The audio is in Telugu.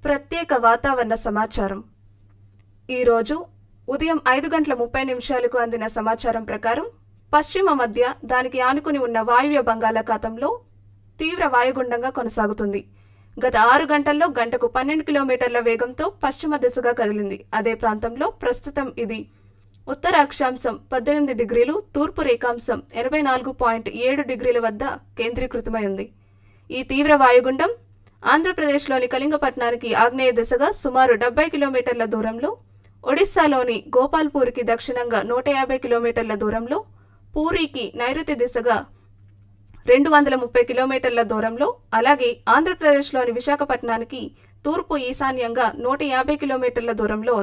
ప్రత్యేక వాతావరణ సమాచారం ఈరోజు ఉదయం ఐదు గంటల ముప్పై నిమిషాలకు అందిన సమాచారం ప్రకారం పశ్చిమ మధ్య దానికి ఆనుకుని ఉన్న వాయువ్య బంగాళాఖాతంలో తీవ్ర వాయుగుండంగా కొనసాగుతుంది గత ఆరు గంటల్లో గంటకు పన్నెండు కిలోమీటర్ల వేగంతో పశ్చిమ దిశగా కదిలింది అదే ప్రాంతంలో ప్రస్తుతం ఇది ఉత్తర అక్షాంశం పద్దెనిమిది డిగ్రీలు తూర్పు రేఖాంశం ఎనభై నాలుగు పాయింట్ ఏడు డిగ్రీల వద్ద కేంద్రీకృతమై ఉంది ఈ తీవ్ర వాయుగుండం ఆంధ్రప్రదేశ్లోని కళింగపట్నానికి ఆగ్నేయ దిశగా సుమారు డెబ్బై కిలోమీటర్ల దూరంలో ఒడిశాలోని గోపాల్పూర్కి దక్షిణంగా నూట యాభై కిలోమీటర్ల దూరంలో పూరికి నైరుతి దిశగా రెండు వందల ముప్పై కిలోమీటర్ల దూరంలో అలాగే ఆంధ్రప్రదేశ్లోని విశాఖపట్నానికి తూర్పు ఈశాన్యంగా నూట యాభై కిలోమీటర్ల దూరంలో